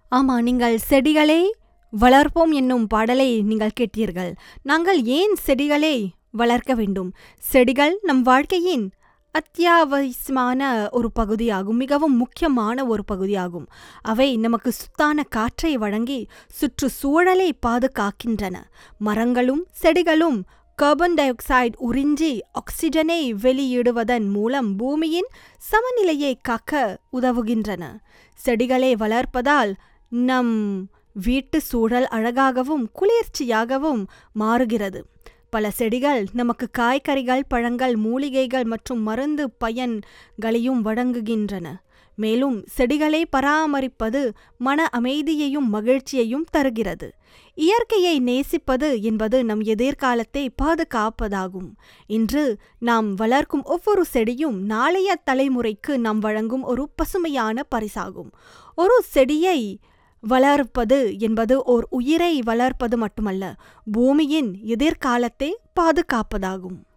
ஆமா நீங்கள் செடிகளை வளர்ப்போம் என்னும் பாடலை நீங்கள் கேட்டீர்கள் நாங்கள் ஏன் செடிகளை வளர்க்க வேண்டும் செடிகள் நம் வாழ்க்கையின் அத்தியாவசியமான ஒரு பகுதியாகும் மிகவும் முக்கியமான ஒரு பகுதியாகும் அவை நமக்கு சுத்தான காற்றை வழங்கி சுற்றுச்சூழலை பாதுகாக்கின்றன மரங்களும் செடிகளும் கார்பன் டை ஆக்சைடு உறிஞ்சி ஆக்சிஜனை வெளியிடுவதன் மூலம் பூமியின் சமநிலையை காக்க உதவுகின்றன செடிகளை வளர்ப்பதால் நம் வீட்டு சூழல் அழகாகவும் குளிர்ச்சியாகவும் மாறுகிறது பல செடிகள் நமக்கு காய்கறிகள் பழங்கள் மூலிகைகள் மற்றும் மருந்து பயன்களையும் வழங்குகின்றன மேலும் செடிகளை பராமரிப்பது மன அமைதியையும் மகிழ்ச்சியையும் தருகிறது இயற்கையை நேசிப்பது என்பது நம் எதிர்காலத்தை பாதுகாப்பதாகும் இன்று நாம் வளர்க்கும் ஒவ்வொரு செடியும் நாளைய தலைமுறைக்கு நாம் வழங்கும் ஒரு பசுமையான பரிசாகும் ஒரு செடியை வளர்ப்பது என்பது ஓர் உயிரை வளர்ப்பது மட்டுமல்ல பூமியின் எதிர்காலத்தை பாதுகாப்பதாகும்